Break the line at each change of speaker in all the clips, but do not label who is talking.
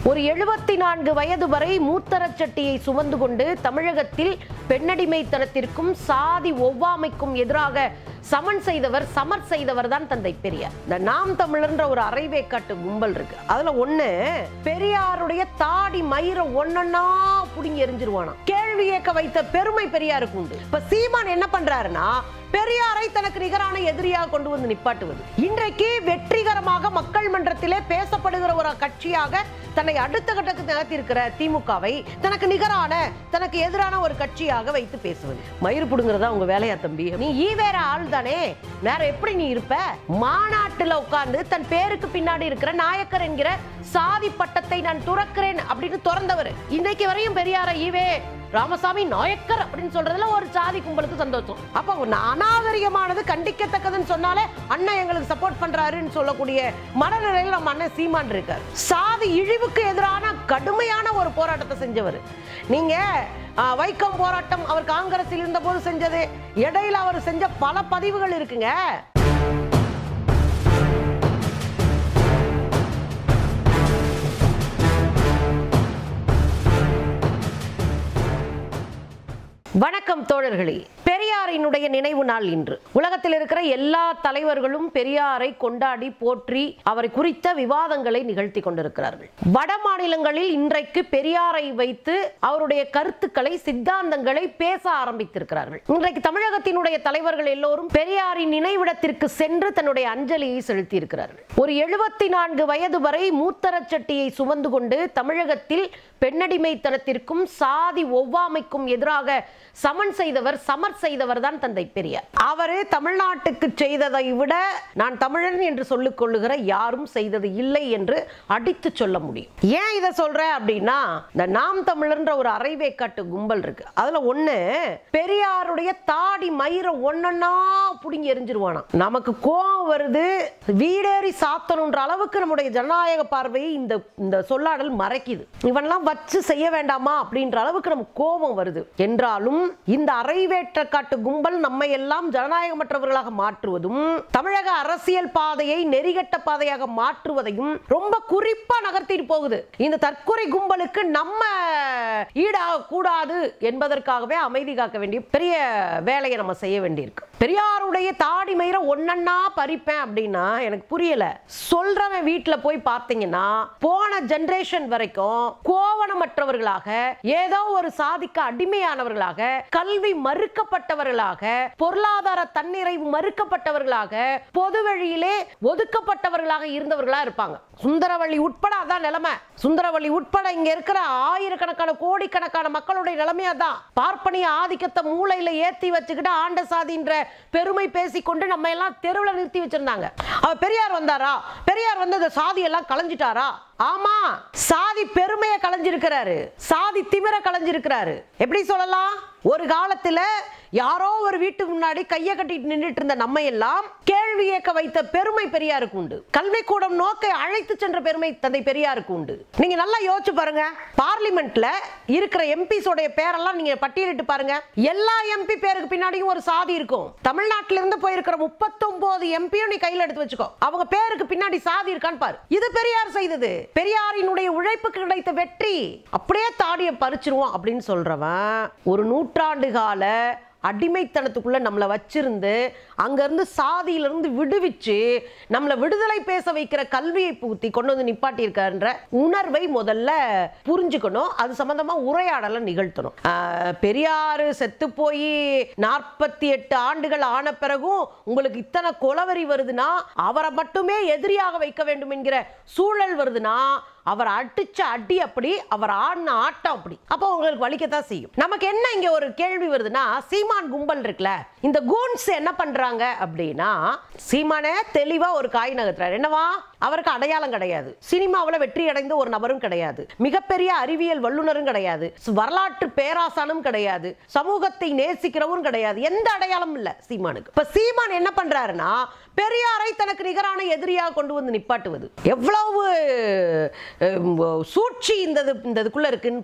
ஒரு எழுபத்தி நான்கு வயது வரை மூத்தரச் சட்டியை சுமந்து கொண்டு தமிழகத்தில் பெண்ணடிமைத்தனத்திற்கும் சாதி ஒவ்வாமைக்கும் எதிராக சமன் செய்தவர் சமர் செய்தவர் தான் தந்தை பெரியார் இந்த நாம் தமிழர்ன்ற ஒரு அரைவேக்காட்டு கும்பல் இருக்கு அதுல ஒண்ணு பெரியாருடைய தாடி மயிர ஒன்னொன்னா புடிங்கி எரிஞ்சிருவானாம் கேள்வி கேட்க வைத்த பெருமை பெரியாருக்கு உண்டு இப்ப சீமான் என்ன பண்றாருன்னா பெரியாரை தனக்கு நிகரான எதிரியாக கொண்டு வந்து நிப்பாட்டுவது இன்றைக்கு வெற்றிகரமாக மக்கள் மன்றத்திலே பேசப்படுகிற ஒரு கட்சியாக தன்னை அடுத்த கட்டத்துக்கு நகர்த்தியிருக்கிற திமுகவை தனக்கு நிகரான தனக்கு எதிரான ஒரு கட்சியாக வைத்து பேசுவது மயிறு புடுங்கிறதா உங்க வேலையா தம்பி நீ ஈ வேற ஆள் தானே வேற எப்படி நீ இருப்ப மாநாட்டுல உட்கார்ந்து தன் பேருக்கு பின்னாடி இருக்கிற நாயக்கர் என்கிற சாதி பட்டத்தை நான் துறக்கிறேன் அப்படின்னு திறந்தவர் இன்றைக்கு வரையும் பெரியார ஈவே ராமசாமி நாயக்கர் அப்படின்னு சொல்றதுல ஒரு சாதி கும்பலுக்கு சந்தோஷம் அப்ப ஒண்ணு அநாகரிகமானது கண்டிக்கத்தக்கதுன்னு சொன்னாலே அண்ணன் எங்களுக்கு சப்போர்ட் பண்றாருன்னு சொல்லக்கூடிய மனநிலையில் நம்ம அண்ணன் சீமான் இருக்கார் சாதி இழிவுக்கு எதிரான கடுமையான ஒரு போராட்டத்தை செஞ்சவர் நீங்க ஆ, வைக்கம் போராட்டம் அவர் காங்கிரஸில் இருந்த போது செஞ்சது இடையில அவர் செஞ்ச பல பதிவுகள் இருக்குங்க வணக்கம் தோழர்களே பெரியாரினுடைய நினைவு நாள் இன்று உலகத்தில் இருக்கிற எல்லா தலைவர்களும் பெரியாரை கொண்டாடி போற்றி அவரை குறித்த விவாதங்களை நிகழ்த்தி கொண்டிருக்கிறார்கள் வட மாநிலங்களில் இன்றைக்கு பெரியாரை வைத்து அவருடைய கருத்துக்களை சித்தாந்தங்களை பேச ஆரம்பித்திருக்கிறார்கள் இன்றைக்கு தமிழகத்தினுடைய தலைவர்கள் எல்லோரும் பெரியாரின் நினைவிடத்திற்கு சென்று தன்னுடைய அஞ்சலியை செலுத்தி இருக்கிறார்கள் ஒரு எழுபத்தி நான்கு வயது வரை மூத்தரச் சட்டியை சுமந்து கொண்டு தமிழகத்தில் பெண்ணடிமைத்தனத்திற்கும் சாதி ஒவ்வாமைக்கும் எதிராக சமன் செய்தவர் சமர் செய்தவர் தான் தந்தை பெரியார் அவரு தமிழ்நாட்டுக்கு செய்ததை விட நான் தமிழன் என்று சொல்லிக் கொள்ளுகிற யாரும் செய்தது இல்லை என்று அடித்து சொல்ல முடியும் ஏன் இதை சொல்றேன் அப்படின்னா இந்த நாம் தமிழர்ன்ற ஒரு அரைவேக்காட்டு கும்பல் இருக்கு அதுல ஒண்ணு பெரியாருடைய தாடி மயிர ஒன்னொன்னா புடுங்கி எரிஞ்சிருவானாம் நமக்கு கோவம் வருது வீடேறி சாத்தணுன்ற அளவுக்கு நம்முடைய ஜனநாயக பார்வையை இந்த இந்த சொல்லாடல் மறைக்குது இவன்லாம் வச்சு செய்ய வேண்டாமா அப்படின்ற அளவுக்கு நமக்கு கோபம் வருது என்றாலும் இந்த அரைவேற்ற காட்டு கும்பல் நம்மை எல்லாம் ஜனநாயகமற்றவர்களாக மாற்றுவதும் தமிழக அரசியல் பாதையை நெறிகட்ட பாதையாக மாற்றுவதையும் ரொம்ப குறிப்பா நகர்த்திட்டு போகுது இந்த தற்கொலை கும்பலுக்கு நம்ம ஈடாக கூடாது என்பதற்காகவே அமைதி காக்க வேண்டிய பெரிய வேலையை நம்ம செய்ய வேண்டியிருக்கு பெரியாருடைய தாடி மயிர ஒன்னொன்னா பறிப்பேன் அப்படின்னா எனக்கு புரியல சொல்றவன் வீட்டுல போய் பார்த்தீங்கன்னா போன ஜெனரேஷன் வரைக்கும் கோவணமற்றவர்களாக ஏதோ ஒரு சாதிக்க அடிமையானவர்களாக கல்வி மறுக்கப்பட்டவர்களாக பொருளாதார தன்னிறைவு மறுக்கப்பட்டவர்களாக பொது வழியிலே ஒதுக்கப்பட்டவர்களாக இருந்தவர்களா இருப்பாங்க சுந்தரவள்ளி உட்பட அதான் நிலைமை சுந்தரவள்ளி உட்பட இங்க இருக்கிற ஆயிரக்கணக்கான கோடிக்கணக்கான மக்களுடைய நிலைமை அதான் பார்ப்பனிய ஆதிக்கத்தை மூளையில ஏத்தி வச்சுக்கிட்டு ஆண்ட சாதின்ற பெருமை பேசிக்கொண்டு நம்ம எல்லாம் தெருவில் நிறுத்தி வச்சிருந்தாங்க அவர் பெரியார் வந்தாரா பெரியார் வந்து இந்த சாதி எல்லாம் களைஞ்சிட்டாரா ஆமா சாதி பெருமையை களைஞ்சிருக்கிறாரு சாதி திமிர களைஞ்சிருக்கிறாரு எப்படி சொல்லலாம் ஒரு காலத்துல யாரோ ஒரு வீட்டு முன்னாடி கையை கட்டிட்டு நின்றுட்டு இருந்த நம்ம எல்லாம் கேள்வி கேட்க வைத்த பெருமை பெரியாருக்கு உண்டு கல்விக்கூடம் நோக்கை அழைத்து சென்ற பெருமை தந்தை பெரியாருக்கு உண்டு நீங்க நல்லா யோசிச்சு பாருங்க பார்லிமெண்ட்ல இருக்கிற எம்பிஸ் உடைய பேரெல்லாம் நீங்க பட்டியலிட்டு பாருங்க எல்லா எம்பி பேருக்கு பின்னாடியும் ஒரு சாதி இருக்கும் தமிழ்நாட்டில இருந்து போயிருக்கிற முப்பத்தொன்பது எம்பியும் நீ கையில எடுத்து வச்சுக்கோ அவங்க பேருக்கு பின்னாடி சாதி இருக்கான்னு பாரு இது பெரியார் செய்தது பெரியாரினுடைய உழைப்புக்கு கிடைத்த வெற்றி அப்படியே தாடியை பறிச்சிருவோம் அப்படின்னு சொல்றவன் ஒரு நூற்றாண்டு கால அடிமைத்தனத்துக்குள்ள நம்மளை வச்சிருந்து அங்கிருந்து சாதியிலிருந்து விடுவிச்சு நம்மளை விடுதலை பேச வைக்கிற கல்வியை புகுத்தி கொண்டு வந்து நிப்பாட்டியிருக்காருன்ற உணர்வை முதல்ல புரிஞ்சுக்கணும் அது சம்பந்தமா உரையாடலை நிகழ்த்தணும் ஆஹ், பெரியாரு செத்து போய் நாற்பத்தி எட்டு ஆண்டுகள் ஆன பிறகும் உங்களுக்கு இத்தனை கொலவரி வருதுன்னா அவரை மட்டுமே எதிரியாக வைக்க வேண்டும் என்கிற சூழல் வருதுன்னா அவர் அடிச்ச அடி அப்படி அவர் ஆடின ஆட்டம் அப்படி அப்போ உங்களுக்கு வலிக்கத்தான் செய்யும் நமக்கு என்ன இங்க ஒரு கேள்வி வருதுன்னா சீமான் கும்பல் இருக்குல்ல இந்த கூன்ஸ் என்ன பண்றாங்க அப்படின்னா சீமானே தெளிவா ஒரு காய் நகர்த்துறாரு என்னவா அவருக்கு அடையாளம் கிடையாது சினிமாவில் வெற்றி அடைந்த ஒரு நபரும் கிடையாது மிகப்பெரிய அறிவியல் வல்லுனரும் கிடையாது வரலாற்று பேராசானும் கிடையாது சமூகத்தை நேசிக்கிறவரும் கிடையாது எந்த அடையாளமும் இல்ல சீமானுக்கு இப்ப சீமான் என்ன பண்றாருன்னா பெரியாரை தனக்கு நிகரான எதிரியாக கொண்டு வந்து நிப்பாட்டுவது எவ்வளவு அஹ், சூழ்ச்சி இந்த இது- இந்த இதுக்குள்ள இருக்குன்னு பாருங்க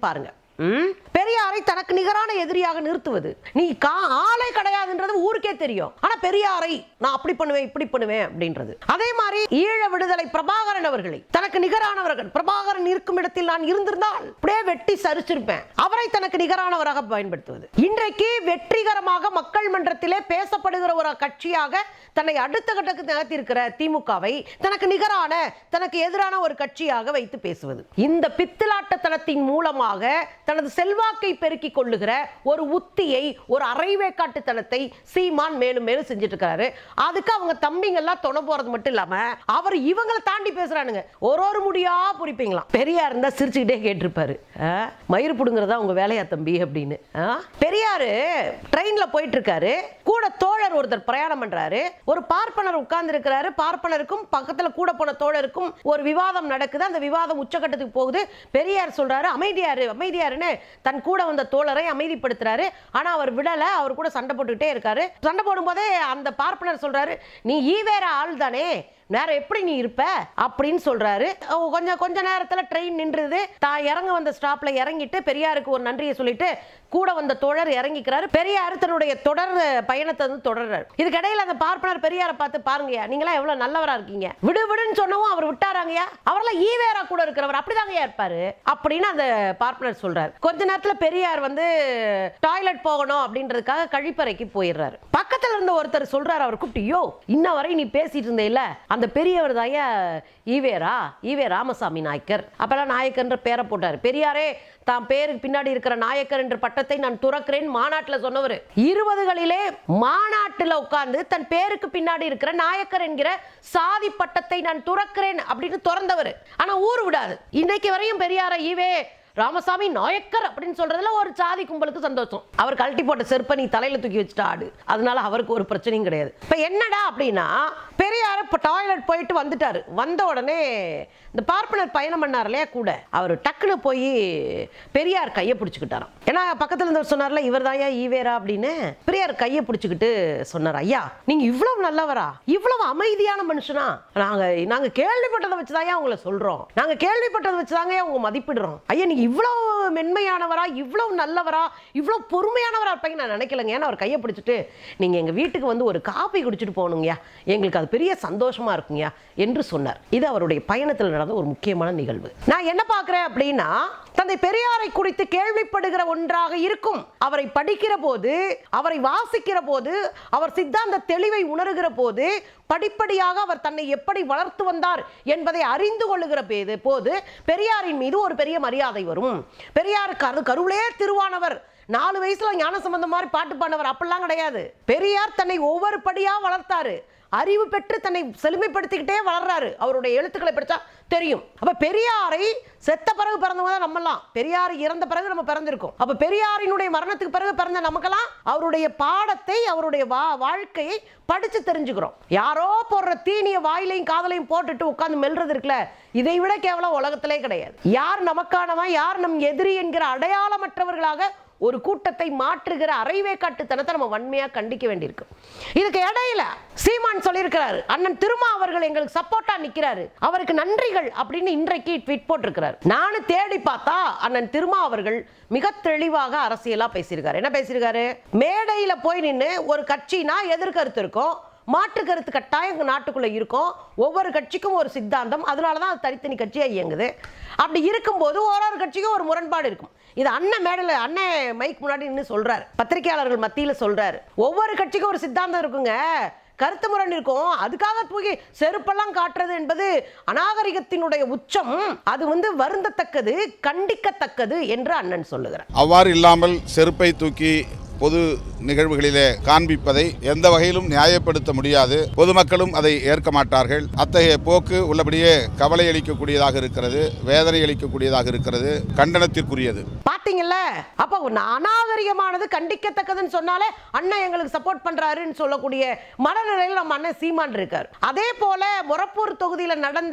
ம்? பெரியாரை தனக்கு நிகரான எதிரியாக நிறுத்துவது நீ கா ஆளே கிடையாதுன்றது ஊருக்கே தெரியும் ஆனா பெரியாரை நான் அப்படி பண்ணுவேன் இப்படி பண்ணுவேன் அப்படின்றது அதே மாதிரி ஈழ விடுதலை பிரபாகரன் அவர்களை தனக்கு நிகரானவர்கள் பிரபாகரன் இருக்கும் இடத்தில் நான் இருந்திருந்தால் அப்படியே வெட்டி சரிச்சிருப்பேன் அவரை தனக்கு நிகரானவராக பயன்படுத்துவது இன்றைக்கு வெற்றிகரமாக மக்கள் மன்றத்திலே பேசப்படுகிற ஒரு கட்சியாக தன்னை அடுத்த கட்டத்துக்கு நகர்த்தியிருக்கிற திமுகவை தனக்கு நிகரான தனக்கு எதிரான ஒரு கட்சியாக வைத்து பேசுவது இந்த பித்தலாட்டத்தனத்தின் மூலமாக தனது செல்வாக்கை பெருக்கிக் கொள்ளுகிற ஒரு உத்தியை ஒரு அரைவேக்காட்டுத்தனத்தை சீமான் மேலும் மேலும் செஞ்சுட்டு இருக்காரு அதுக்கு அவங்க தம்பிங்க எல்லாம் துணை போறது மட்டும் இல்லாம அவர் இவங்களை தாண்டி பேசுறானுங்க ஒரு ஒரு முடியா புரிப்பீங்களாம் பெரியார் இருந்தா சிரிச்சுக்கிட்டே கேட்டிருப்பாரு ஆ, மயிர் புடுங்கிறதா உங்க வேலையா தம்பி அப்படின்னு ஆ? பெரியாரு ட்ரெயின்ல போயிட்டு இருக்காரு கூட தோழர் ஒருத்தர் பிரயாணம் பண்றாரு ஒரு பார்ப்பனர் உட்கார்ந்து இருக்கிறாரு பார்ப்பனருக்கும் பக்கத்துல கூட போன தோழருக்கும் ஒரு விவாதம் நடக்குது அந்த விவாதம் உச்சகட்டத்துக்கு போகுது பெரியார் சொல்றாரு அமைதியாரு அமைதியாருன்னு தன் கூட வந்த தோழரை அமைதிப்படுத்துறாரு ஆனா அவர் விடல அவர் கூட சண்டை போட்டுக்கிட்டே இருக்காரு சண்டை போடும்போதே அந்த பார்ப்பனர் சொல்றாரு நீ ஈவேர ஆள் தானே வேற எப்படி நீ இருப்ப அப்படின்னு சொல்றாரு ஓ, கொஞ்சம் கொஞ்ச நேரத்துல ட்ரெயின் நின்றுது தான் இறங்க வந்த ஸ்டாப்ல இறங்கிட்டு பெரியாருக்கு ஒரு நன்றியை சொல்லிட்டு கூட வந்த தோழர் இறங்கிக்கிறாரு பெரியார் தன்னுடைய தொடர் பயணத்தை வந்து தொடர்றாரு இதுக்கிடையில அந்த பார்ப்பனர் பெரியாரை பார்த்து பாருங்கய்யா நீங்களாம் எவ்வளவு நல்லவரா இருக்கீங்க விடு விடுன்னு சொன்னவும் அவர் விட்டாராங்கய்யா அவரெல்லாம் ஈவேரா கூட இருக்கிறவர் அப்படிதாங்கய்யா இருப்பாரு அப்படின்னு அந்த பார்ப்பனர் சொல்றாரு கொஞ்ச நேரத்துல பெரியார் வந்து டாய்லெட் போகணும் அப்படின்றதுக்காக கழிப்பறைக்கு போயிடுறாரு பக்கத்துல இருந்த ஒருத்தர் சொல்றாரு அவர் கூப்பிட்டு யோ இன்ன வரை நீ பேசிட்டு இருந்தேல அந்த பெரியவர் தாயா ஈவேரா ஈவே ராமசாமி நாயக்கர் அப்பெல்லாம் நாயக்கர்ன்ற பேரை போட்டார் பெரியாரே தாம் பேருக்கு பின்னாடி இருக்கிற நாயக்கர் என்ற பட்டத்தை நான் துறக்கிறேன் மாநாட்டுல சொன்னவர் இருபதுகளிலே மாநாட்டுல உட்கார்ந்து தன் பேருக்கு பின்னாடி இருக்கிற நாயக்கர் என்கிற சாதி பட்டத்தை நான் துறக்கிறேன் அப்படின்னு திறந்தவர் ஆனா ஊர் விடாது இன்னைக்கு வரையும் பெரியார ஈவே ராமசாமி நாயக்கர் அப்படின்னு சொல்றதுல ஒரு சாதி கும்பலுக்கு சந்தோஷம் அவர் கழட்டி போட்ட செருப்பை நீ தலையில தூக்கி வச்சுட்டு ஆடு அதனால அவருக்கு ஒரு பிரச்சனையும் கிடையாது இப்ப என்னடா அப்படின்னா பெரியார் இப்ப டாய்லெட் போயிட்டு வந்துட்டாரு வந்த உடனே இந்த பார்ப்பனர் பயணம் பண்ணார் இல்லையா கூட அவர் டக்குன்னு போய் பெரியார் கையை பிடிச்சுக்கிட்டாராம் ஏன்னா பக்கத்துல இருந்தவர் சொன்னார்ல இவர் தான் ஈவேரா அப்படின்னு பெரியார் கையை பிடிச்சுக்கிட்டு சொன்னார் ஐயா நீங்க இவ்வளவு நல்லவரா இவ்வளவு அமைதியான மனுஷனா நாங்க நாங்க கேள்விப்பட்டதை வச்சுதான் உங்களை சொல்றோம் நாங்க கேள்விப்பட்டதை வச்சுதாங்க உங்க மதிப்பிடுறோம் ஐயா நீங்க இவ்வளவு மென்மையானவரா இவ்வளவு நல்லவரா இவ்வளவு பொறுமையானவரா இருப்பீங்க நான் நினைக்கலங்க ஏன்னா அவர் கையை பிடிச்சிட்டு நீங்க எங்க வீட்டுக்கு வந்து ஒரு காப்பி குடிச்சிட்டு போகணுங்கய்யா எங்களுக்கு அது பெரிய சந்தோஷமா இருக்குங்கய்யா என்று சொன்னார் இது அவருடைய பயணத்தில் நடந்த ஒரு முக்கியமான நிகழ்வு நான் என்ன பார்க்கிறேன் அப்படின்னா தந்தை பெரியாரை குறித்து கேள்விப்படுகிற ஒன்றாக இருக்கும் அவரை படிக்கிற போது அவரை வாசிக்கிற போது அவர் சித்தாந்த தெளிவை உணர்கிற போது படிப்படியாக அவர் தன்னை எப்படி வளர்த்து வந்தார் என்பதை அறிந்து கொள்ளுகிற பேது போது பெரியாரின் மீது ஒரு பெரிய மரியாதை வரும் பெரியார் கரு கருவிலே திருவானவர் நாலு வயசுல ஞான சம்பந்தம் மாதிரி பாட்டு பாடினவர் அப்படிலாம் கிடையாது பெரியார் தன்னை ஒவ்வொரு படியா வளர்த்தாரு அறிவு பெற்று தன்னை செழுமைப்படுத்திக்கிட்டே வளர்றாரு அவருடைய எழுத்துக்களை படிச்சா தெரியும் அப்ப பெரியாரை செத்த பிறகு பிறந்தவங்க தான் நம்மலாம் பெரியார் இறந்த பிறகு நம்ம பிறந்திருக்கோம் அப்ப பெரியாரினுடைய மரணத்துக்கு பிறகு பிறந்த நமக்கெல்லாம் அவருடைய பாடத்தை அவருடைய வா வாழ்க்கையை படிச்சு தெரிஞ்சுக்கிறோம் யாரோ போடுற தீனிய வாயிலையும் காதலையும் போட்டுட்டு உட்கார்ந்து மெல்றது இருக்குல்ல இதை விட கேவலம் உலகத்திலே கிடையாது யார் நமக்கானவன் யார் நம் எதிரி என்கிற அடையாளமற்றவர்களாக ஒரு கூட்டத்தை மாற்றுகிற அரைவே காட்டுத்தனத்தை நம்ம வன்மையா கண்டிக்க வேண்டியிருக்கு இதுக்கு இடையில சீமான் சொல்லியிருக்கிறாரு அண்ணன் திருமா அவர்கள் எங்களுக்கு சப்போர்ட்டா நிக்கிறாரு அவருக்கு நன்றிகள் அப்படின்னு இன்றைக்கு ட்வீட் போட்டிருக்கிறார் நானும் தேடி பார்த்தா அண்ணன் திருமா அவர்கள் மிக தெளிவாக அரசியலா பேசியிருக்காரு என்ன பேசியிருக்காரு மேடையில போய் நின்று ஒரு கட்சினா எதிர்கருத்து இருக்கும் மாற்று கருத்து கட்டாயம் எங்க நாட்டுக்குள்ள இருக்கும் ஒவ்வொரு கட்சிக்கும் ஒரு சித்தாந்தம் அதனால தான் அது தனித்தனி கட்சியா இயங்குது அப்படி இருக்கும்போது ஒரு ஒரு கட்சிக்கும் ஒரு முரண்பாடு இருக்கும் இது அண்ணன் மேடையில் அண்ணன் மைக் முன்னாடி நின்று சொல்றாரு பத்திரிகையாளர்கள் மத்தியில் சொல்றாரு ஒவ்வொரு கட்சிக்கும் ஒரு சித்தாந்தம் இருக்குங்க கருத்து முரண் இருக்கும் அதுக்காக தூக்கி செருப்பெல்லாம் காட்டுறது என்பது அநாகரிகத்தினுடைய உச்சம் அது வந்து வருந்தத்தக்கது கண்டிக்கத்தக்கது என்று அண்ணன் சொல்லுகிறார்
அவ்வாறு இல்லாமல் செருப்பை தூக்கி பொது நிகழ்வுகளிலே காண்பிப்பதை எந்த வகையிலும் நியாயப்படுத்த முடியாது பொதுமக்களும் அதை ஏற்க மாட்டார்கள் அத்தகைய போக்கு உள்ளபடியே கவலை அளிக்கக்கூடியதாக இருக்கிறது வேதனை அளிக்கக்கூடியதாக இருக்கிறது கண்டனத்திற்குரியது
பாத்தீங்கல்ல அப்ப ஒண்ணு அநாகரிகமானது கண்டிக்கத்தக்கதுன்னு சொன்னாலே அண்ணன் எங்களுக்கு சப்போர்ட் பண்றாருன்னு சொல்லக்கூடிய மனநிலையில் நம்ம அண்ணன் சீமான் இருக்கார் அதே போல மொரப்பூர் தொகுதியில நடந்த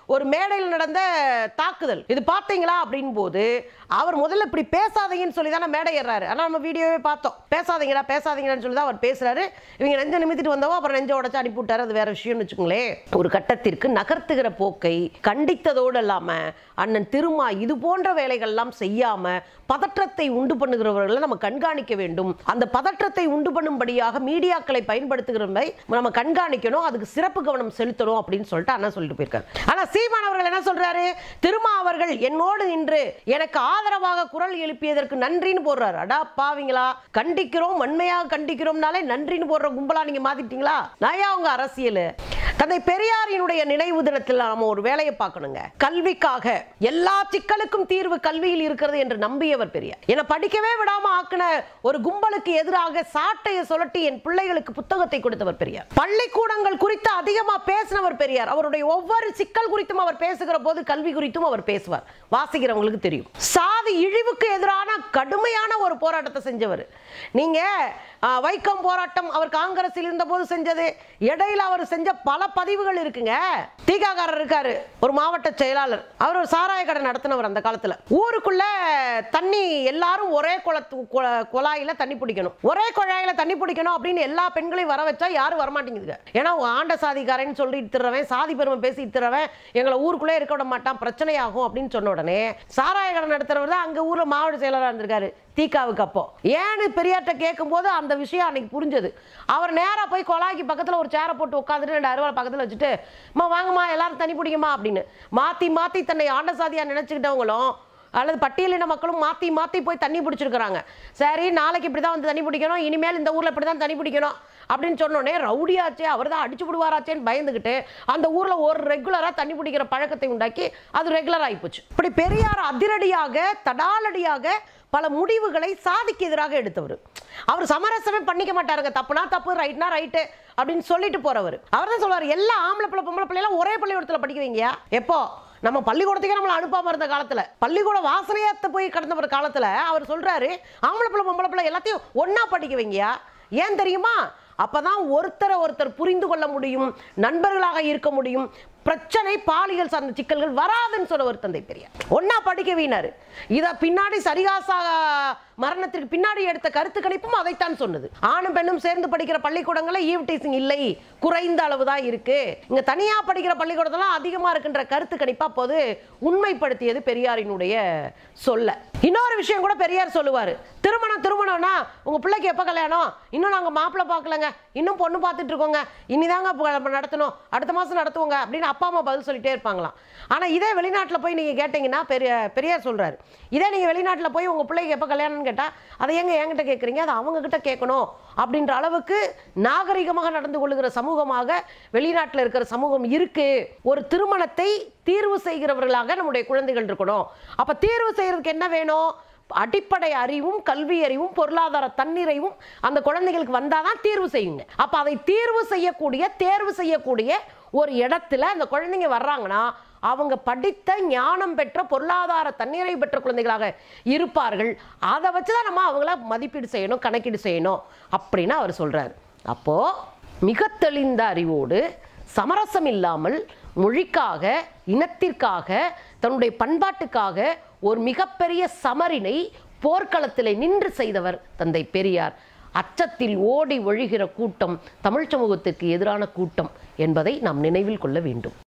ஒரு மேடையில் நடந்த தாக்குதல் இது பார்த்தீங்களா அப்படின் போது அவர் முதல்ல இப்படி பேசாதீங்கன்னு சொல்லி தானே மேடை ஏறாரு ஆனால் நம்ம வீடியோவே பார்த்தோம் பேசாதீங்கடா பேசாதீங்கன்னு சொல்லி தான் அவர் பேசுறாரு இவங்க நெஞ்ச நிமித்திட்டு வந்தவோ அப்புறம் நெஞ்ச உடச்சு அனுப்பி விட்டாரு அது வேற விஷயம்னு வச்சுக்கோங்களேன் ஒரு கட்டத்திற்கு நகர்த்துகிற போக்கை கண்டித்ததோடு இல்லாம அண்ணன் திருமா இது போன்ற வேலைகள் எல்லாம் செய்யாம பதற்றத்தை உண்டு பண்ணுகிறவர்களை நம்ம கண்காணிக்க வேண்டும் அந்த பதற்றத்தை உண்டு பண்ணும்படியாக மீடியாக்களை பயன்படுத்துகிறவரை நம்ம கண்காணிக்கணும் அதுக்கு சிறப்பு கவனம் செலுத்தணும் அப்படின்னு சொல்லிட்டு அண்ணா சொல்லிட்டு போயிருக்காரு ஆனா சீமான் அவர்கள் என்ன சொல்றாரு திருமா அவர்கள் என்னோடு நின்று எனக்கு ஆதரவாக குரல் எழுப்பியதற்கு நன்றின்னு போடுறாரு அடா பாவிங்களா கண்டிக்கிறோம் வன்மையாக கண்டிக்கிறோம்னாலே நன்றின்னு போடுற கும்பலா நீங்க மாத்திட்டீங்களா நயா உங்க அரசியல் தந்தை பெரியாரினுடைய நினைவு தினத்தில் நாம ஒரு வேலையை பார்க்கணுங்க கல்விக்காக எல்லா சிக்கலுக்கும் தீர்வு கல்வியில் இருக்கிறது என்று நம்பியவர் பெரியார் என்னை படிக்கவே விடாம ஆக்கின ஒரு கும்பலுக்கு எதிராக சாட்டையை சொல்லட்டி என் பிள்ளைகளுக்கு புத்தகத்தை கொடுத்தவர் பெரியார் பள்ளிக்கூடங்கள் குறித்து அதிகமா பேசினவர் பெரியார் அவருடைய ஒவ்வொரு சிக்கல் குறித்தும் அவர் பேசுகிற போது கல்வி குறித்தும் அவர் பேசுவார் வாசிக்கிறவங்களுக்கு தெரியும் சாதி இழிவுக்கு எதிரான கடுமையான ஒரு போராட்டத்தை செஞ்சவர் நீங்க ஆ, வைக்கம் போராட்டம் அவர் காங்கிரஸில் இருந்த போது செஞ்சது இடையில அவர் செஞ்ச பல பதிவுகள் இருக்குங்க தீகாக்காரர் இருக்காரு ஒரு மாவட்ட செயலாளர் அவர் ஒரு சாராய கடை நடத்தினவர் அந்த காலத்துல ஊருக்குள்ள தண்ணி எல்லாரும் ஒரே குளத்து குழ- குழாயில தண்ணி பிடிக்கணும் ஒரே குழாயில தண்ணி பிடிக்கணும் அப்படின்னு எல்லா பெண்களையும் வர வச்சா யாரும் வரமாட்டேங்குதுங்க ஏன்னா அவங்க ஆண்ட சாதிக்காரன்னு சொல்லிட்டு திரவன் சாதி பெருமை பேசிட்டு திரவன் எங்களை ஊருக்குள்ளே இருக்க விட மாட்டான் பிரச்சனையாகும் அப்படின்னு சொன்ன உடனே சாராய கடை நடத்துறவர் தான் அங்க ஊர்ல மாவட்ட செயலராக இருந்திருக்காரு தீகாவுக்கு அப்போ ஏன்னு பெரியார்ட்ட கேட்கும்போது அந்த விஷயம் அன்னைக்கு புரிஞ்சது அவர் நேரா போய் கொலாய்க்கு பக்கத்துல ஒரு சேரை போட்டு உட்காந்துட்டு ரெண்டு அருவாள் பக்கத்துல வச்சுட்டு அம்மா வாங்கம்மா எல்லாரும் தண்ணி பிடிக்குமா அப்படின்னு மாத்தி மாத்தி தன்னை ஆண்ட சாதியா நினைச்சுக்கிட்டவங்களும் அல்லது பட்டியலின மக்களும் மாத்தி மாத்தி போய் தண்ணி பிடிச்சிருக்கிறாங்க சரி நாளைக்கு இப்படி தான் வந்து தண்ணி பிடிக்கணும் இனிமேல் இந்த ஊர்ல இப்படி தான் தண்ணி பிடிக்கணும் அப்படின்னு சொன்னோடனே ரவுடியாச்சே அவர் தான் அடிச்சு விடுவாராச்சேன்னு பயந்துக்கிட்டு அந்த ஊர்ல ஒரு ரெகுலரா தண்ணி பிடிக்கிற பழக்கத்தை உண்டாக்கி அது ரெகுலர் ஆயிப்போச்சு இப்படி பெரியார் அதிரடியாக தடாலடியாக பல முடிவுகளை சாதிக்கு எதிராக எடுத்தவர் அவர் சமரசமே பண்ணிக்க மாட்டாருங்க தப்புனா தப்பு ரைட்னா ரைட்டு அப்படின்னு சொல்லிட்டு போறவர் அவர் தான் சொல்வார் எல்லா ஆம்பளை பிள்ளை பொம்பளை பிள்ளைலாம் ஒரே பள்ளிக்கூடத்தில் படிக்க வைங்கயா எப்போ நம்ம பள்ளிக்கூடத்துக்கே நம்மளை அனுப்பாம இருந்த காலத்துல பள்ளிக்கூட வாசலையாத்த போய் கடந்த ஒரு காலத்துல அவர் சொல்றாரு ஆம்பளை பிள்ளை பொம்பளை பிள்ளை எல்லாத்தையும் ஒண்ணா படிக்க வைங்கயா ஏன் தெரியுமா அப்பதான் ஒருத்தரை ஒருத்தர் புரிந்து கொள்ள முடியும் நண்பர்களாக இருக்க முடியும் பிரச்சனை பாலியல் சார்ந்த சிக்கல்கள் வராதுன்னு சொல்ல ஒரு தந்தை பெரியார் ஒன்னா படிக்க வீணாரு இத பின்னாடி சரிகாசா மரணத்திற்கு பின்னாடி எடுத்த கருத்து கணிப்பும் அதைத்தான் சொன்னது ஆணும் பெண்ணும் சேர்ந்து படிக்கிற பள்ளிக்கூடங்கள்ல ஈவ் டீசிங் இல்லை குறைந்த அளவு தான் இருக்கு இங்க தனியா படிக்கிற பள்ளிக்கூடத்தெல்லாம் அதிகமா இருக்குன்ற கருத்து கணிப்பா போது உண்மைப்படுத்தியது பெரியாரினுடைய சொல்ல இன்னொரு விஷயம் கூட பெரியார் சொல்லுவாரு திருமணம் திருமணம்னா உங்க பிள்ளைக்கு எப்ப கல்யாணம் இன்னும் நாங்க மாப்பிள்ளை பார்க்கலங்க இன்னும் பொண்ணு பார்த்துட்டு இருக்கோங்க இனிதாங்க ப- நடத்தணும் அடுத்த மாசம் நடத்துவோங்க அப்படின்னு அப்பா அம்மா பதில் சொல்லிட்டே இருப்பாங்களாம் ஆனா இதே வெளிநாட்டுல போய் நீங்க கேட்டீங்கன்னா பெரிய பெரியார் சொல்றாரு இதே நீங்க வெளிநாட்டுல போய் உங்க பிள்ளைக்கு எப்ப கல்யாணம்னு கேட்டா அதை எங்க என்கிட்ட கேட்குறீங்க அதை அவங்க கிட்ட கேட்கணும் அப்படின்ற அளவுக்கு நாகரிகமாக நடந்து கொள்ளுகிற சமூகமாக வெளிநாட்டில் இருக்கிற சமூகம் இருக்கு ஒரு திருமணத்தை தீர்வு செய்கிறவர்களாக நம்முடைய குழந்தைகள் இருக்கணும் அப்ப தீர்வு செய்யறதுக்கு என்ன வேணும் அடிப்படை அறிவும் கல்வி அறிவும் பொருளாதார தன்னிறைவும் அந்த குழந்தைகளுக்கு வந்தாதான் தீர்வு செய்யுங்க அப்ப அதை தீர்வு செய்யக்கூடிய தேர்வு செய்யக்கூடிய ஒரு இடத்துல அந்த குழந்தைங்க வர்றாங்கன்னா அவங்க படித்த ஞானம் பெற்ற பொருளாதார தன்னிறைவு பெற்ற குழந்தைகளாக இருப்பார்கள் அதை வச்சு தான் நம்ம அவங்கள மதிப்பீடு செய்யணும் கணக்கீடு செய்யணும் அப்படின்னு அவர் சொல்றாரு அப்போ மிக தெளிந்த அறிவோடு சமரசம் இல்லாமல் மொழிக்காக இனத்திற்காக தன்னுடைய பண்பாட்டுக்காக ஒரு மிகப்பெரிய சமரினை போர்க்களத்திலே நின்று செய்தவர் தந்தை பெரியார் அச்சத்தில் ஓடி ஒழிகிற கூட்டம் தமிழ் சமூகத்திற்கு எதிரான கூட்டம் என்பதை நாம் நினைவில் கொள்ள வேண்டும்